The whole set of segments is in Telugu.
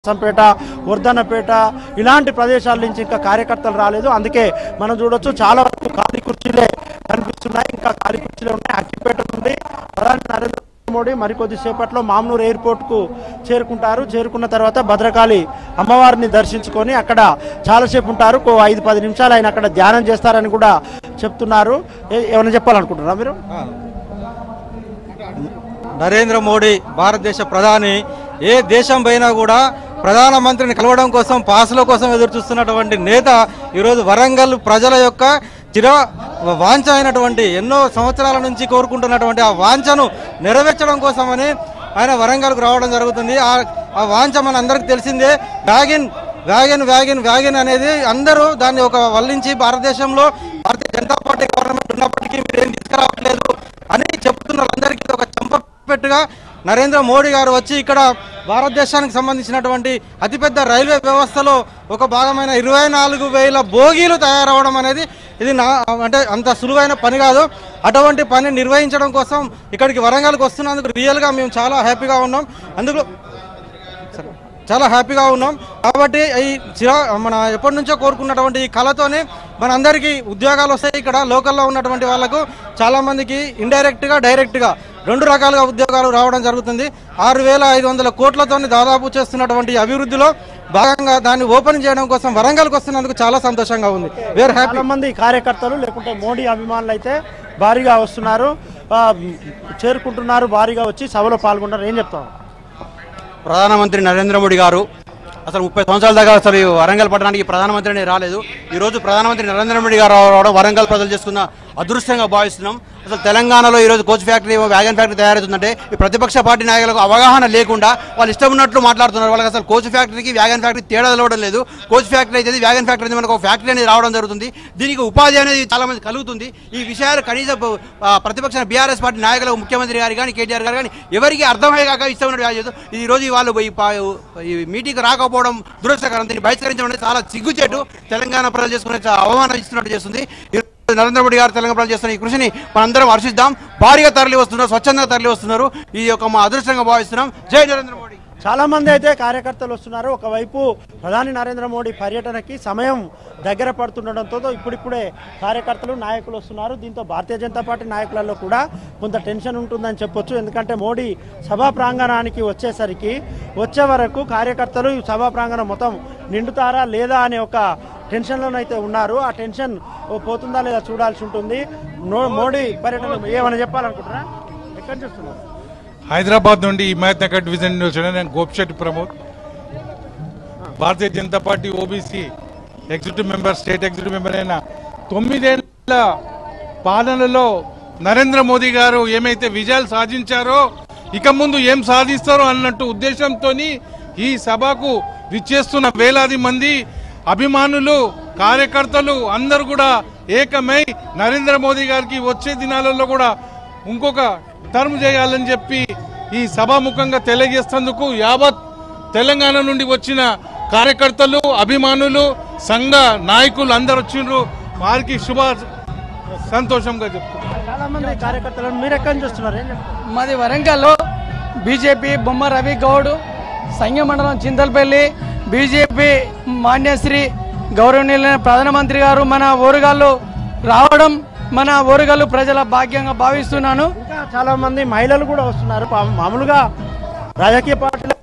సంపేట వర్ధన్నపేట ఇలాంటి ప్రదేశాల నుంచి ఇంకా కార్యకర్తలు రాలేదు అందుకే మనం చూడొచ్చు చాలా వరకు ఖాళీ కుర్చీలే కనిపిస్తున్నాయి ఇంకా ఖాళీ కుర్చీలే ఉన్నాయి అక్కిపేట నుండి ప్రధాని నరేంద్ర మోడీ మరికొద్ది సేపట్లో మామ్నూర్ ఎయిర్పోర్ట్ కు చేరుకుంటారు చేరుకున్న తర్వాత భద్రకాళి అమ్మవారిని దర్శించుకొని అక్కడ చాలాసేపు ఉంటారు ఓ ఐదు పది నిమిషాలు ఆయన అక్కడ ధ్యానం చేస్తారని కూడా చెప్తున్నారు ఏ- ఏమైనా చెప్పాలనుకుంటున్నారా మీరు నరేంద్ర మోడీ భారతదేశ ప్రధాని ఏ దేశం పోయినా కూడా ప్రధానమంత్రిని కలవడం కోసం పాసుల కోసం ఎదురు చూస్తున్నటువంటి నేత ఈరోజు వరంగల్ ప్రజల యొక్క చిర వాంఛ అయినటువంటి ఎన్నో సంవత్సరాల నుంచి కోరుకుంటున్నటువంటి ఆ వాంఛను నెరవేర్చడం కోసమని ఆయన వరంగల్కు రావడం జరుగుతుంది ఆ ఆ వాంఛ మన అందరికి తెలిసిందే వ్యాగిన్ వ్యాగన్ వ్యాగన్ వ్యాగన్ అనేది అందరూ దాన్ని ఒక వల్లించి భారతదేశంలో భారతీయ జనతా పార్టీ గవర్నమెంట్ ఉన్నప్పటికీ మీరు ఏం తీసుకురావట్లేదు అని చెప్తున్న వాళ్ళందరికీ ఇది ఒక చంపపెట్టుగా నరేంద్ర మోడీ గారు వచ్చి ఇక్కడ భారతదేశానికి సంబంధించినటువంటి అతిపెద్ద రైల్వే వ్యవస్థలో ఒక భాగమైన ఇరవై నాలుగు వేల బోగీలు తయారవడం అనేది ఇది నా అంటే అంత సులువైన పని కాదు అటువంటి పని నిర్వహించడం కోసం ఇక్కడికి వరంగల్కి వస్తున్నందుకు రియల్గా మేము చాలా హ్యాపీగా ఉన్నాం అందుకు సరే. చాలా హ్యాపీగా ఉన్నాం కాబట్టి ఈ చిరా మన ఎప్పటి నుంచో కోరుకున్నటువంటి ఈ కళతోనే మనందరికీ ఉద్యోగాలు వస్తాయి ఇక్కడ లోకల్లో ఉన్నటువంటి వాళ్ళకు చాలా మందికి ఇండైరెక్ట్గా డైరెక్ట్గా రెండు రకాలుగా ఉద్యోగాలు రావడం జరుగుతుంది ఆరు వేల ఐదు వందల కోట్లతో దాదాపు చేస్తున్నటువంటి అభివృద్ధిలో భాగంగా దాన్ని ఓపెన్ చేయడం కోసం వరంగల్కి వస్తున్నందుకు చాలా సంతోషంగా ఉంది వేర్ హ్యాపీ చాలా మంది కార్యకర్తలు లేకుంటే మోడీ అభిమానులు అయితే భారీగా వస్తున్నారు ఆ, చేరుకుంటున్నారు భారీగా వచ్చి సభలో పాల్గొన్నారు ఏం చెప్తాం ప్రధానమంత్రి నరేంద్ర మోడీ గారు అసలు ముప్పై సంవత్సరాల దాకా అసలు ఈ వరంగల్ పట్టణానికి ప్రధానమంత్రిని రాలేదు ఈ రోజు ప్రధానమంత్రి నరేంద్ర మోడీ గారు రావడం వరంగల్ ప్రజలు చేసుకున్న అదృష్టంగా భావిస్తున్నాం అసలు తెలంగాణలో ఈ రోజు కోచ్ ఫ్యాక్టరీ వ్యాగన్ ఫ్యాక్టరీ తయారవుతుందంటే ఈ ప్రతిపక్ష పార్టీ నాయకులకు అవగాహన లేకుండా వాళ్ళు ఇష్టం ఉన్నట్లు మాట్లాడుతున్నారు వాళ్ళకి అసలు కోచ్ ఫ్యాక్టరీకి వ్యాగన్ ఫ్యాక్టరీ తేడా తెలవడం లేదు కోచ్ ఫ్యాక్టరీ అయితే వ్యాగన్ ఫ్యాక్టరీ అనేది మనకు ఒక ఫ్యాక్టరీ అనేది రావడం జరుగుతుంది దీనికి ఉపాధి అనేది చాలా మంది కలుగుతుంది ఈ విషయాలు కనీసం ఆ, ప్రతిపక్ష బీఆర్ఎస్ పార్టీ నాయకులకు ముఖ్యమంత్రి గారు కానీ కేటీఆర్ గారు కానీ ఎవరికి అర్థమయ్యేగాక ఇష్టం ఉన్నట్టు ఈ రోజు వాళ్ళు ఈ పా- ఈ మీటింగ్ రాకపోవడం దురదృష్టకరం దీన్ని బహిష్కరించడం అనేది చాలా సిగ్గుచేటు తెలంగాణ ప్రజలు చేసుకునే చాలా అవమానం ఇస్తున్నట్టు చేస్తుంది ఈ రోజు నరేంద్ర మోడీ గారు తెలంగాణ ప్రజలు చేస్తున్న ఈ కృషిని మనందరం హర్షిద్దాం భారీగా తరలి వస్తున్నారు స్వచ్ఛందంగా తరలి వస్తున్నారు ఈ యొక్క మా అదృష్టంగా భావిస్తున్నాం జై నరేంద్ర మోడీ చాలా మంది అయితే కార్యకర్తలు వస్తున్నారు ఒకవైపు ప్రధాని నరేంద్ర మోడీ పర్యటనకి సమయం దగ్గర పడుతుండడంతో ఇప్పుడిప్పుడే కార్యకర్తలు నాయకులు వస్తున్నారు దీంతో భారతీయ జనతా పార్టీ నాయకులలో కూడా కొంత టెన్షన్ ఉంటుందని చెప్పొచ్చు ఎందుకంటే మోడీ సభా ప్రాంగణానికి వచ్చేసరికి వచ్చే వరకు కార్యకర్తలు ఈ సభా ప్రాంగణం మొత్తం నిండుతారా లేదా అనే ఒక టెన్షన్లోనైతే ఉన్నారు ఆ టెన్షన్ ఓ పోతుందా లేదా చూడాల్సి ఉంటుంది నో- మోడీ పర్యటన ఏమైనా చెప్పాలనుకుంటారా ఎక్కడి నుంచి వస్తున్నారు హైదరాబాద్ నుండి హిమాయత్ నగర్ డివిజన్ నుంచి వచ్చిన నేను Gopishetti Pramod Bharatiya Janata party OBC executive member state executive member అయిన తొమ్మిదేళ్ల పాలనలో నరేంద్ర మోదీ గారు ఏమైతే విజయాలు సాధించారో ఇక ముందు ఏం సాధిస్తారో అన్నట్టు ఉద్దేశంతో ఈ సభకు విచ్చేస్తున్న వేలాది మంది అభిమానులు కార్యకర్తలు అందరూ కూడా ఏకమై నరేంద్ర మోదీ గారికి వచ్చే దినాలలో కూడా ఇంకొక టర్మ్ చేయాలని చెప్పి ఈ సభాముఖంగా తెలియజేస్తందుకు యావత్ తెలంగాణ నుండి వచ్చిన కార్యకర్తలు అభిమానులు సంఘ నాయకులు అందరు వచ్చిండ్రు వారికి శుభ సంతోషంగా చెప్తున్నారు చాలా మంది కార్యకర్తలను మీరు ఎక్కడి నుంచి వస్తున్నారు ఏం చెప్తారు మాది వరంగల్లో బీజేపీ బొమ్మ రవి గౌడ్ సంఘ మండలం చింతలపల్లి బీజేపీ మాన్యశ్రీ గౌరవనీయులైన ప్రధానమంత్రి గారు మన ఓరుగాళ్ళు రావడం మన ఓరుగల్లు ప్రజల భాగ్యంగా భావిస్తున్నాను ఇంకా చాలా మంది మహిళలు కూడా వస్తున్నారు పా- మామూలుగా రాజకీయ పార్టీల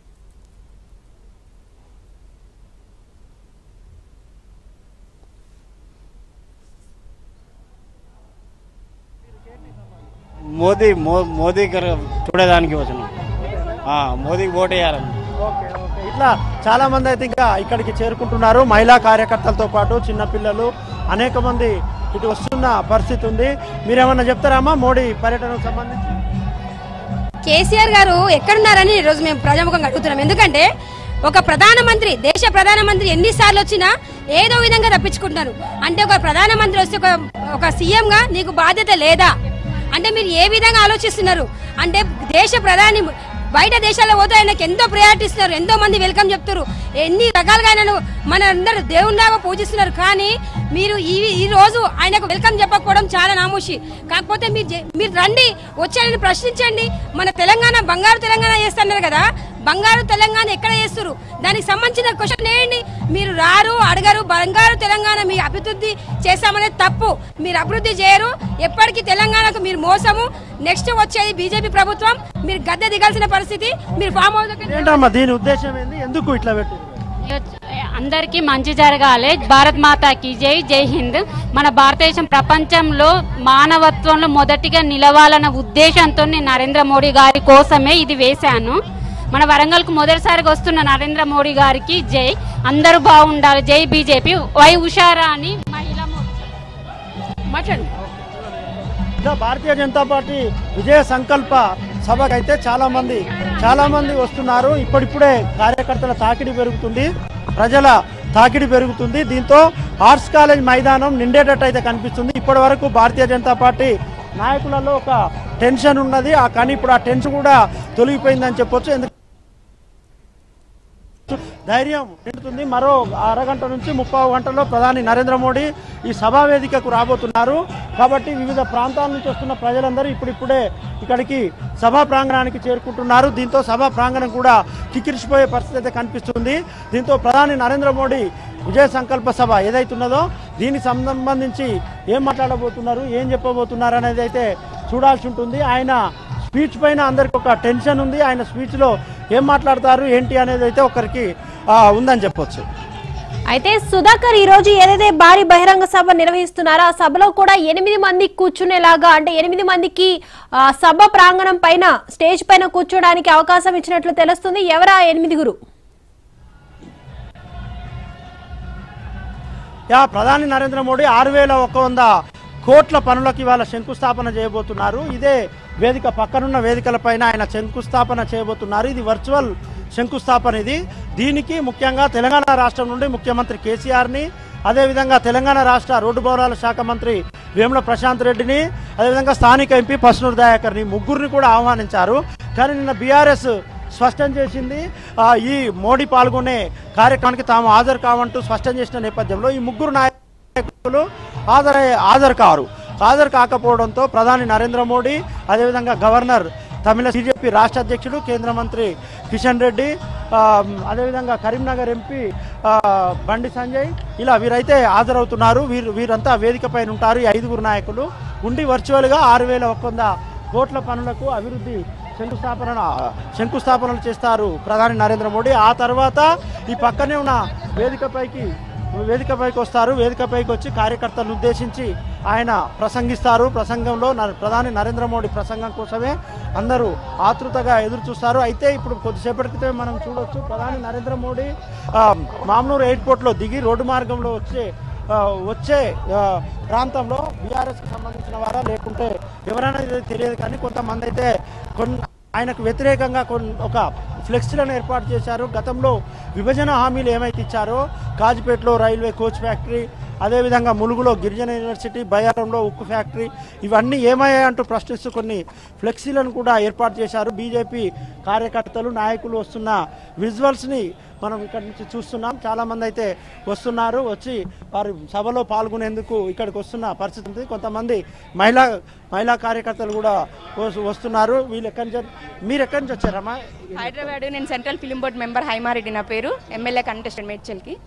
మోదీ మో- మోదీ గారు చూడడానికి వచ్చినాం ఆ, మోదీకి ఓటు వేయాలని ఓకే ఓకే ఇట్లా చాలా మంది అయితే ఇంకా ఇక్కడికి చేరుకుంటున్నారు మహిళా కార్యకర్తలతో పాటు చిన్నపిల్లలు అనేక మంది ఇటు వస్తున్న పరిస్థితి ఉంది మీరేమన్నా చెప్తారామా మోడీ పర్యటనకు సంబంధించి కేసీఆర్ గారు ఎక్కడున్నారని ఈ రోజు మేము ప్రజాముఖంగా అడుగుతున్నాం ఎందుకంటే ఒక ప్రధానమంత్రి దేశ ప్రధానమంత్రి ఎన్నిసార్లు వచ్చినా ఏదో విధంగా తప్పించుకుంటున్నారు అంటే ఒక ప్రధానమంత్రి వస్తే ఒక ఒక సీఎం గా నీకు బాధ్యత లేదా అంటే మీరు ఏ విధంగా ఆలోచిస్తున్నారు అంటే దేశ ప్రధాని బయట దేశాల్లో పోతే ఆయనకి ఎంతో ప్రయారిటీ ఇస్తున్నారు ఎంతో మంది వెల్కమ్ చెప్తారు ఎన్ని రకాలుగా ఆయనను మన అందరు దేవునిలాగా పూజిస్తున్నారు కానీ మీరు ఈ ఈ రోజు ఆయనకు వెల్కమ్ చెప్పకపోవడం చాలా నామూషి కాకపోతే మీరు జే- మీరు రండి వచ్చి ఆయనను ప్రశ్నించండి మన తెలంగాణ బంగారు తెలంగాణ చేస్తున్నారు కదా బంగారు తెలంగాణ ఎక్కడ చేస్తారు దానికి సంబంధించిన క్వశ్చన్ ఏంటి మీరు రారు అడగరు బంగారు తెలంగాణ మీ అభివృద్ధి చేస్తామనేది తప్పు మీరు అభివృద్ధి చేయరు ఎప్పటికీ తెలంగాణకు మీరు మోసము నెక్స్ట్ వచ్చేది బీజేపీ ప్రభుత్వం మీరు గద్దె దిగాల్సిన పరిస్థితి మీరు ఫామ్ హౌస్ దగ్గర ఏంటమ్మా దీని ఉద్దేశం ఏంది ఎందుకు ఇట్లా పెట్టారు అందరికీ మంచి జరగాలి భారత్ మాతాకి జై జై హింద్ మన భారతదేశం ప్రపంచంలో మానవత్వంలో మొదటిగా నిలవాలన్న ఉద్దేశంతో నేను నరేంద్ర మోడీ గారి కోసమే ఇది వేశాను మన వరంగల్కు మొదటిసారిగా వస్తున్న నరేంద్ర మోడీ గారికి జై అందరూ బాగుండాలి జై బీజేపీ వై ఉషారా అని మహిళా మోర్చా మాట్లాడండి ఇంకా భారతీయ జనతా పార్టీ విజయ సంకల్ప సభకైతే చాలా మంది చాలా మంది వస్తున్నారు ఇప్పుడిప్పుడే కార్యకర్తల తాకిడి పెరుగుతుంది ప్రజల తాకిడి పెరుగుతుంది దీంతో ఆర్ట్స్ కాలేజ్ మైదానం నిండేటట్టు అయితే కనిపిస్తుంది ఇప్పటి వరకు భారతీయ జనతా పార్టీ నాయకులలో ఒక టెన్షన్ ఉన్నది ఆ కానీ ఇప్పుడు ఆ టెన్షన్ కూడా తొలగిపోయిందని చెప్పొచ్చు ఎందుకు ధైర్యం నిండుతుంది మరో అరగంట నుంచి ముప్పై గంటల్లో ప్రధాని నరేంద్ర మోడీ ఈ సభా వేదికకు రాబోతున్నారు కాబట్టి వివిధ ప్రాంతాల నుంచి వస్తున్న ప్రజలందరూ ఇప్పుడిప్పుడే ఇక్కడికి సభా ప్రాంగణానికి చేరుకుంటున్నారు దీంతో సభా ప్రాంగణం కూడా కిక్కిరిసిపోయే పరిస్థితి అయితే కనిపిస్తుంది దీంతో ప్రధాని నరేంద్ర మోడీ విజయ సంకల్ప సభ ఏదైతున్నదో దీనికి సంబంధించి ఏం మాట్లాడబోతున్నారు ఏం చెప్పబోతున్నారు అనేది అయితే చూడాల్సి ఉంటుంది ఆయన స్పీచ్ పైన అందరికి ఒక టెన్షన్ ఉంది ఆయన స్పీచ్లో ఏం మాట్లాడతారు ఏంటి అనేది అయితే ఒకరికి ఆ, ఉందని చెప్పొచ్చు అయితే సుధాకర్ ఈ రోజు ఏదైతే భారీ బహిరంగ సభ నిర్వహిస్తున్నారో ఆ సభలో కూడా ఎనిమిది మంది కూర్చునేలాగా అంటే ఎనిమిది మందికి ఆ, సభ ప్రాంగణం పైన స్టేజ్ పైన కూర్చోడానికి అవకాశం ఇచ్చినట్లు తెలుస్తుంది ఎవరా ఎనిమిదిగురు యా ప్రధాని నరేంద్ర మోడీ ఆరు వేల ఒక వంద కోట్ల పనులకు ఇవాళ శంకుస్థాపన చేయబోతున్నారు ఇదే వేదిక పక్కనున్న వేదికల పైన ఆయన శంకుస్థాపన చేయబోతున్నారు ఇది వర్చువల్ శంకుస్థాపన ఇది దీనికి ముఖ్యంగా తెలంగాణ రాష్ట్రం నుండి ముఖ్యమంత్రి కేసీఆర్ని అదేవిధంగా తెలంగాణ రాష్ట్ర రోడ్డు భవనాల శాఖ మంత్రి వేముల ప్రశాంత్ రెడ్డిని అదేవిధంగా స్థానిక ఎంపీ పసునూరు దయాకర్ని ముగ్గురిని కూడా ఆహ్వానించారు కానీ నిన్న బీఆర్ఎస్ స్పష్టం చేసింది ఆ, ఈ మోడీ పాల్గొనే కార్యక్రమానికి తాము హాజరు కావంటూ స్పష్టం చేసిన నేపథ్యంలో ఈ ముగ్గురు నాయకులు హాజరయ్యే హాజరు కారు హాజరు కాకపోవడంతో ప్రధాని నరేంద్ర మోడీ అదేవిధంగా గవర్నర్ తమిళ బీజేపీ రాష్ట్ర అధ్యక్షుడు కేంద్ర మంత్రి కిషన్ రెడ్డి ఆ, అదేవిధంగా కరీంనగర్ ఎంపీ ఆ, బండి సంజయ్ ఇలా వీరైతే హాజరవుతున్నారు వీరు వీరంతా వేదిక పైన ఉంటారు ఈ ఐదుగురు నాయకులు ఉండి వర్చువల్గా ఆరు వేల ఒక వంద కోట్ల పనులకు అభివృద్ధి శంకుస్థాపన శంకుస్థాపనలు చేస్తారు ప్రధాని నరేంద్ర మోడీ ఆ తర్వాత ఈ పక్కనే ఉన్న వేదికపైకి వేదికపైకి వస్తారు వేదికపైకి వచ్చి కార్యకర్తలను ఉద్దేశించి ఆయన ప్రసంగిస్తారు ప్రసంగంలో న- ప్రధాని నరేంద్ర మోడీ ప్రసంగం కోసమే అందరూ ఆతృతగా ఎదురు చూస్తారు అయితే ఇప్పుడు కొద్దిసేపటి క్రితమే మనం చూడొచ్చు ప్రధాని నరేంద్ర మోడీ ఆ, మామ్నూరు ఎయిర్పోర్ట్లో దిగి రోడ్డు మార్గంలో వచ్చే ఆ, వచ్చే ఆ, ప్రాంతంలో బీఆర్ఎస్కి సంబంధించిన వారా లేకుంటే ఎవరైనా ఇది తెలియదు కానీ కొంతమంది అయితే కొన్ని ఆయనకు వ్యతిరేకంగా కొన్ని ఒక ఫ్లెక్సీలను ఏర్పాటు చేశారు గతంలో విభజన హామీలు ఏమైతే ఇచ్చారో కాజిపేటలో రైల్వే కోచ్ ఫ్యాక్టరీ అదేవిధంగా ములుగులో గిరిజన యూనివర్సిటీ బయారంలో ఉక్కు ఫ్యాక్టరీ ఇవన్నీ ఏమయ్యాయంటూ ప్రశ్నిస్తూ కొన్ని ఫ్లెక్సీలను కూడా ఏర్పాటు చేశారు బీజేపీ కార్యకర్తలు నాయకులు వస్తున్న విజువల్స్ని మనం ఇక్కడ నుంచి చూస్తున్నాం చాలా మంది అయితే వస్తున్నారు వచ్చి వారి సభలో పాల్గొనేందుకు ఇక్కడికి వస్తున్న పరిస్థితి ఉంది కొంతమంది మహిళా మహిళా కార్యకర్తలు కూడా వస్- వస్తున్నారు వీళ్ళు ఎక్కడి నుంచి మీరు ఎక్కడి నుంచి వచ్చారమ్మా హైదరాబాద్ నేను central film board member Haimareddy నా పేరు ఎమ్మెల్యే కంటెస్టెంట్ మేడ్చల్కి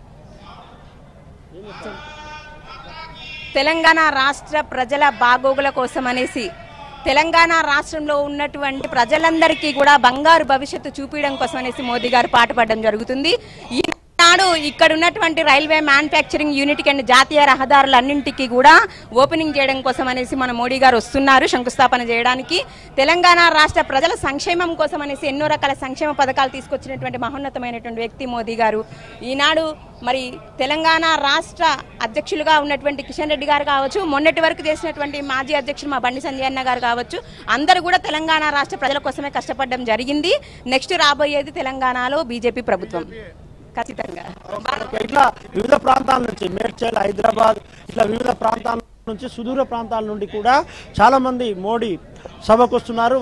తెలంగాణ రాష్ట్ర ప్రజల బాగోగుల కోసం అనేసి తెలంగాణ రాష్ట్రంలో ఉన్నటువంటి ప్రజలందరికీ కూడా బంగారు భవిష్యత్తు చూపించడం కోసం అనేసి మోదీ గారు పాటుపడడం జరుగుతుంది ఈనాడు ఇక్కడ ఉన్నటువంటి రైల్వే మ్యానుఫ్యాక్చరింగ్ యూనిట్ అండ్ జాతీయ రహదారులన్నింటికి కూడా ఓపెనింగ్ చేయడం కోసం అనేసి మన మోడీ గారు వస్తున్నారు శంకుస్థాపన చేయడానికి తెలంగాణ రాష్ట్ర ప్రజల సంక్షేమం కోసం అనేసి ఎన్నో రకాల సంక్షేమ పథకాలు తీసుకొచ్చినటువంటి మహోన్నతమైనటువంటి వ్యక్తి మోదీ గారు ఈనాడు మరి తెలంగాణ రాష్ట్ర అధ్యక్షులుగా ఉన్నటువంటి కిషన్ రెడ్డి గారు కావచ్చు మొన్నటి వరకు చేసినటువంటి మాజీ అధ్యక్షులు మా బండి సంజయ్ అన్న గారు కావచ్చు అందరూ కూడా తెలంగాణ రాష్ట్ర ప్రజల కోసమే కష్టపడడం జరిగింది నెక్స్ట్ రాబోయేది తెలంగాణలో బీజేపీ ప్రభుత్వం ఖచ్చితంగా ఇట్లా వివిధ ప్రాంతాల నుంచి మేడ్చల్ హైదరాబాద్ ఇట్లా వివిధ ప్రాంతాల నుంచి సుదూర ప్రాంతాల నుండి కూడా చాలా మంది మోడీ సభకు వస్తున్నారు